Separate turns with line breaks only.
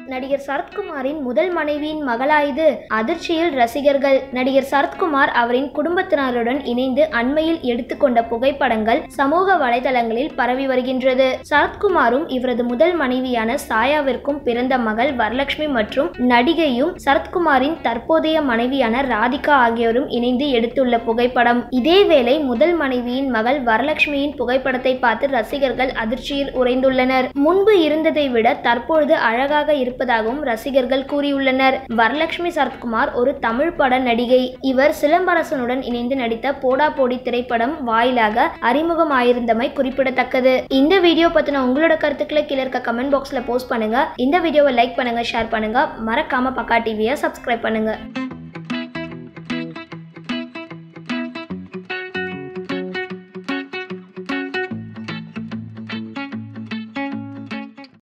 நடிகர் சரத்குமாரின் முதல் மனைவியின் மகளாயுது அதிர்ச்சியில் ரசிகர்கள் நடிகர் சரத்குமார் அவரின் குடும்பத்தினருடன் இணைந்து அண்மையில் எடுத்துக்கொண்ட புகைப்படங்கள் சமூக வலைதளங்களில் பரவி வருகின்றது சரத்குமாரும் இவரது முதல் மனைவியான சாயாவிற்கும் பிறந்த மகள் வரலட்சுமி மற்றும் நடிகையும் சரத்குமாரின் தற்போதைய மனைவியான ராதிகா ஆகியோரும் இணைந்து எடுத்துள்ள புகைப்படம் இதேவேளை முதல் மனைவியின் மகள் வரலட்சுமியின் புகைப்படத்தை பார்த்து ரசிகர்கள் அதிர்ச்சியில் உறைந்துள்ளனர் முன்பு இருந்ததை விட தற்பொழுது அழகாக இருப்பதாகவும் ரசிகர்கள் கூறியுள்ளனர் வரலட்சுமி சரத்குமார் ஒரு தமிழ் பட நடிகை இவர் சிலம்பரசனுடன் இணைந்து நடித்த போடா போடி திரைப்படம் வாயிலாக அறிமுகமாயிருந்தமை குறிப்பிடத்தக்கது இந்த வீடியோ பத்தின உங்களோட கருத்துக்களை கீழே இருக்க கமெண்ட் பாக்ஸ்ல போஸ்ட் பண்ணுங்க இந்த வீடியோவை லைக் பண்ணுங்க ஷேர் பண்ணுங்க மறக்காம பக்கா டிவியை சப்ஸ்கிரைப் பண்ணுங்க